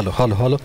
hello hello hello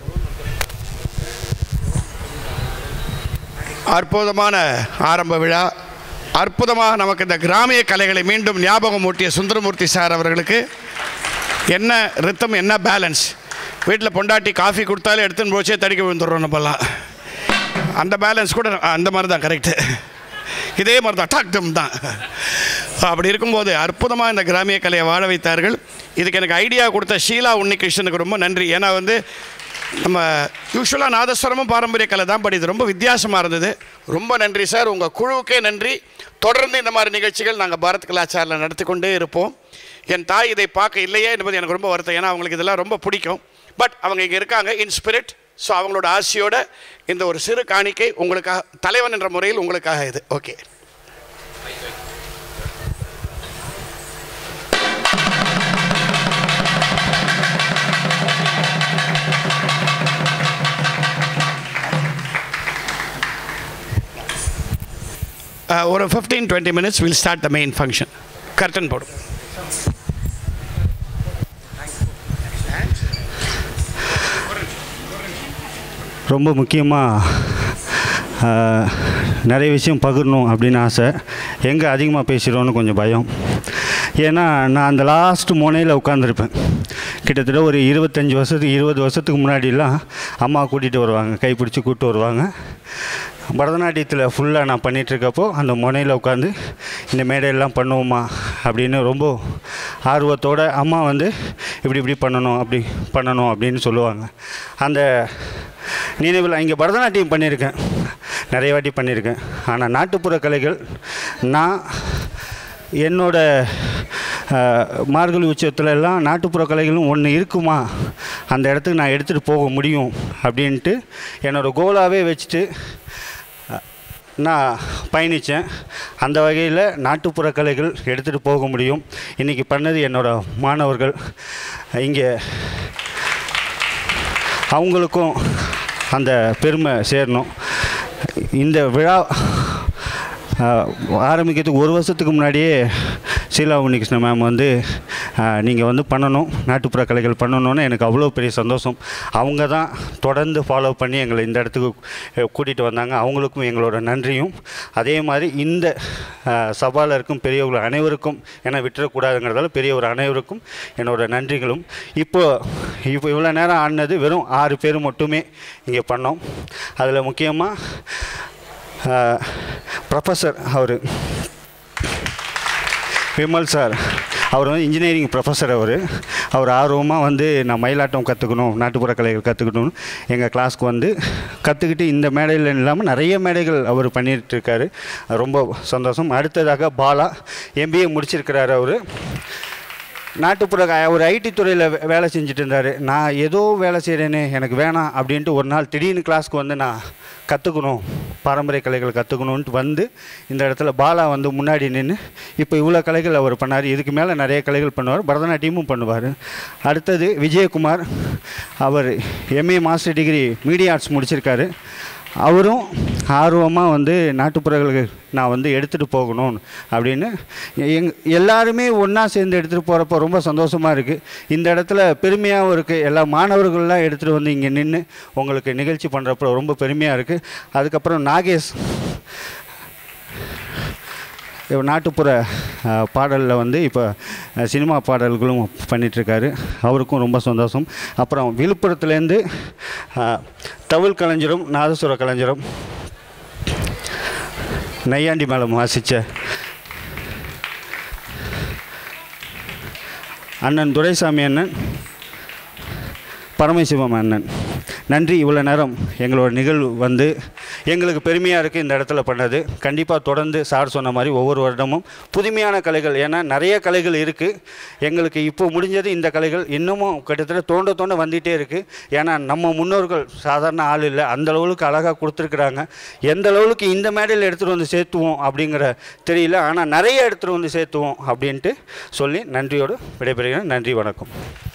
அற்புதமான ஆரம்ப விழா அற்புதமாக நமக்கு இந்த கிராமிய கலைகளை மீண்டும் ஞாபகம் ஊட்டிய சுந்தரமூர்த்தி சார் அவர்களுக்கு என்ன ரித்தம் என்ன பேலன்ஸ் வீட்டில் பொண்டாட்டி காஃபி கொடுத்தாலே எடுத்துன்னு போச்சே தடிக்க விழுந்துடுறோம் நம்மலாம் அந்த பேலன்ஸ் கூட அந்த மாதிரி தான் கரெக்டு இதே மாதிரி தான் டாக் டம் தான் அப்படி இருக்கும்போது அற்புதமாக இந்த கிராமிய கலையை வாழ வைத்தார்கள் இதுக்கு எனக்கு ஐடியா கொடுத்த ஷீலா உன்னிகிருஷ்ணனுக்கு ரொம்ப நன்றி ஏன்னா வந்து நம்ம யூஸ்வலாக நாதஸ்வரமும் பாரம்பரிய கலை தான் பட் இது ரொம்ப வித்தியாசமாக இருந்தது ரொம்ப நன்றி சார் உங்கள் குழுவுக்கே நன்றி தொடர்ந்து இந்த மாதிரி நிகழ்ச்சிகள் நாங்கள் பாரத் கலாச்சாரில் நடத்தி கொண்டே இருப்போம் என் தாய் இதை பார்க்க இல்லையே என்பது எனக்கு ரொம்ப வருத்தம் ஏன்னா அவங்களுக்கு இதெல்லாம் ரொம்ப பிடிக்கும் பட் அவங்க இங்கே இருக்காங்க இன் ஸ்பிரிட் ஸோ அவங்களோட ஆசையோட இந்த ஒரு சிறு காணிக்கை உங்களுக்காக தலைவன் என்ற முறையில் உங்களுக்காக இது ஓகே ஒரு fifteen twenty minutes will start the main function curtain போடும் ரொம்ப முக்கியமாக நிறைய விஷயம் பகிரணும் அப்படின்னு ஆசை எங்கே அதிகமாக பேசிடுவோன்னு கொஞ்சம் பயம் ஏன்னா நான் அந்த லாஸ்ட் முனையில் உட்காந்துருப்பேன் கிட்டத்தட்ட ஒரு இருபத்தஞ்சி வருஷத்துக்கு இருபது வருஷத்துக்கு முன்னாடிலாம் அம்மா கூட்டிகிட்டு வருவாங்க கைப்பிடிச்சி கூப்பிட்டு வருவாங்க பரதநாட்டியத்தில் ஃபுல்லாக நான் பண்ணிகிட்ருக்கப்போ அந்த முனையில் உட்காந்து இந்த மேடையெல்லாம் பண்ணுவோமா அப்படின்னு ரொம்ப ஆர்வத்தோடு அம்மா வந்து இப்படி இப்படி பண்ணணும் அப்படி பண்ணணும் அப்படின்னு சொல்லுவாங்க அந்த நினைவில் இங்கே பரதநாட்டியம் பண்ணியிருக்கேன் நிறைய வாட்டி பண்ணியிருக்கேன் ஆனால் நாட்டுப்புற கலைகள் நான் என்னோட அஹ், மார்கழி உற்சவத்துல எல்லாம் நாட்டுப்புற கலைகளும் ஒன்று இருக்குமா அந்த இடத்துக்கு நான் எடுத்துகிட்டு போக முடியும் அப்படின்ட்டு என்னோடய கோலாகவே வச்சுட்டு அஹ், நான் பயணித்தேன் அந்த வகையில் நாட்டுப்புற கலைகள் எடுத்துகிட்டு போக முடியும் இன்றைக்கி பண்ணது என்னோடய மாணவர்கள் இங்கே அவங்களுக்கும் அந்த பெருமை சேரணும் இந்த விழா ஆஹ், ஆரம்பிக்கிறதுக்கு ஒரு வருஷத்துக்கு முன்னாடியே சீலா உன்னிகிருஷ்ணன் மேம் வந்து நீங்கள் வந்து பண்ணணும் நாட்டுப்புற கலைகள் பண்ணணும்னு எனக்கு அவ்வளோ பெரிய சந்தோஷம் அவங்க தான் தொடர்ந்து ஃபாலோ பண்ணி எங்களை இந்த இடத்துக்கு கூட்டிகிட்டு வந்தாங்க அவங்களுக்கும் எங்களோட நன்றியும் அதே மாதிரி இந்த சபாவில் இருக்கும் பெரியவர்கள் அனைவருக்கும் ஏன்னா விட்டுறக்கூடாதுங்கிறதால பெரியவர் அனைவருக்கும் என்னோட நன்றிகளும் இப்போ இப்போ இவ்வளோ நேரம் ஆடினது வெறும் ஆறு பேர் மட்டுமே இங்கே பண்ணோம் அதில் முக்கியமாக ப்ரொஃபஸர் அவர் விமல் சார் அவர் வந்து இன்ஜினியரிங் ப்ரொஃபஸர் அவர் அவர் ஆர்வமாக வந்து நான் மயிலாட்டம் கற்றுக்கணும் நாட்டுப்புற கலைகள் கற்றுக்கணும்னு எங்கள் கிளாஸ்க்கு வந்து கற்றுக்கிட்டு இந்த மேடையில் இல்லாமல் நிறைய மேடைகள் அவர் பண்ணிட்டு இருக்காரு ரொம்ப சந்தோஷம் அடுத்ததாக பாலா எம்பிஏ முடிச்சிருக்கிறாரு அவர் நாட்டுப்புற க- ஒரு ஐடி துறையில் வேலை செஞ்சுட்டு இருந்தார் நான் ஏதோ வேலை செய்கிறேனே எனக்கு வேணாம் அப்படின்ட்டு ஒரு நாள் திடீர்னு கிளாஸ்க்கு வந்து நான் கற்றுக்கணும் பாரம்பரிய கலைகள் கற்றுக்கணுன்ட்டு வந்து இந்த இடத்துல பாலா வந்து முன்னாடி நின்று இப்போ இவ்வளோ கலைகள் அவர் பண்ணார் இதுக்கு மேலே நிறைய கலைகள் பண்ணுவார் பரதநாட்டியமும் பண்ணுவார் அடுத்தது விஜயகுமார் அவர் MA master degree media arts முடிச்சிருக்காரு அவரும் ஆர்வமாக வந்து நாட்டுப்புறங்களுக்கு நான் வந்து எடுத்துகிட்டு போகணும் அப்படின்னு எங் எல்லாருமே ஒன்றா சேர்ந்து எடுத்துகிட்டு போகிறப்ப ரொம்ப சந்தோஷமாக இருக்குது இந்த இடத்துல பெருமையாகவும் இருக்குது எல்லா மாணவர்கள்லாம் எடுத்துகிட்டு வந்து இங்கே நின்று உங்களுக்கு நிகழ்ச்சி பண்ணுறப்ப ரொம்ப பெருமையாக இருக்குது அதுக்கப்புறம் நாகேஷ் இவர் நாட்டுப்புற பாடலில் வந்து இப்போ அஹ், சினிமா பாடல்களும் பண்ணிகிட்ருக்காரு அவருக்கும் ரொம்ப சந்தோஷம் அப்புறம் விழுப்புரத்துலேருந்து அஹ், தவில் கலைஞரும் நாதசுர கலைஞரும் நையாண்டி மேளம் வாசித்த அண்ணன் துரைசாமி அண்ணன் பரமசிவம் அண்ணன் நன்றி இவ்வளோ நேரம் எங்களோட நிகழ்வு வந்து எங்களுக்கு பெருமையாக இருக்குது இந்த இடத்துல பண்ணது கண்டிப்பாக தொடர்ந்து சார் சொன்ன மாதிரி ஒவ்வொரு வருடமும் புதுமையான கலைகள் ஏன்னா நிறைய கலைகள் இருக்குது எங்களுக்கு இப்போ முடிஞ்சது இந்த கலைகள் இன்னமும் கிட்டத்தட்ட தோண்ட தோண்ட வந்துகிட்டே இருக்குது ஏன்னா நம்ம முன்னோர்கள் சாதாரண ஆள் இல்லை அந்த அளவுக்கு அழகாக கொடுத்துருக்குறாங்க எந்த அளவுக்கு இந்த மேடையில் எடுத்துகிட்டு வந்து சேர்த்துவோம் அப்படிங்கிற தெரியல ஆனால் நிறைய எடுத்துகிட்டு வந்து சேர்த்துவோம் அப்படின்ட்டு சொல்லி நன்றியோடு விடைபெறுகிறேன் நன்றி வணக்கம்